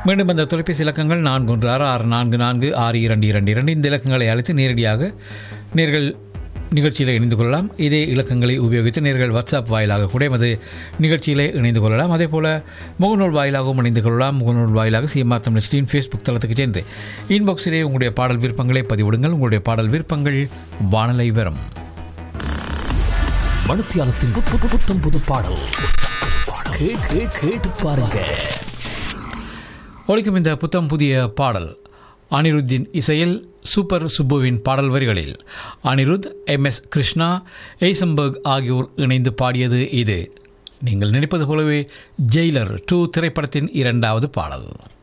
மீண்டும் அந்த தொலைபேசி இலக்கங்கள் நான்கு ஒன்று ஆறு ஆறு நான்கு நான்கு ஆறு இரண்டு இரண்டு இரண்டு இந்த இலக்கங்களை அழைத்து நேரடியாக நேர்கள் நிகழ்ச்சியில் இணைந்து கொள்ளலாம் இதே இலக்கங்களை உபயோகித்து நேர்கள் வாட்ஸ்அப் வாயிலாக கூட எமது நிகழ்ச்சியிலே இணைந்து கொள்ளலாம் அதே போல முகநூல் வாயிலாகவும் இணைந்து கொள்ளலாம் முகநூல் வாயிலாக சிஎம்ஆர் தமிழ் ஸ்டீன் ஃபேஸ்புக் தளத்துக்கு சென்று இன்பாக்ஸிலே உங்களுடைய பாடல் விருப்பங்களை பதிவிடுங்கள் உங்களுடைய பாடல் விருப்பங்கள் வானலை வரும் மனுத்தியாலத்தின் புத் புத் புத்தம் புது பாடல் கே- கே- கேட்டு பாருங்க ஒழிக்கும் இந்த புத்தம் புதிய பாடல் அனிருத்தின் இசையில் சூப்பர் சுப்புவின் பாடல் வரிகளில் அனிருத் எம் எஸ் கிருஷ்ணா எய்சம்பர்க் ஆகியோர் இணைந்து பாடியது இது நீங்கள் நினைப்பது போலவே ஜெயிலர் டூ திரைப்படத்தின் இரண்டாவது பாடல்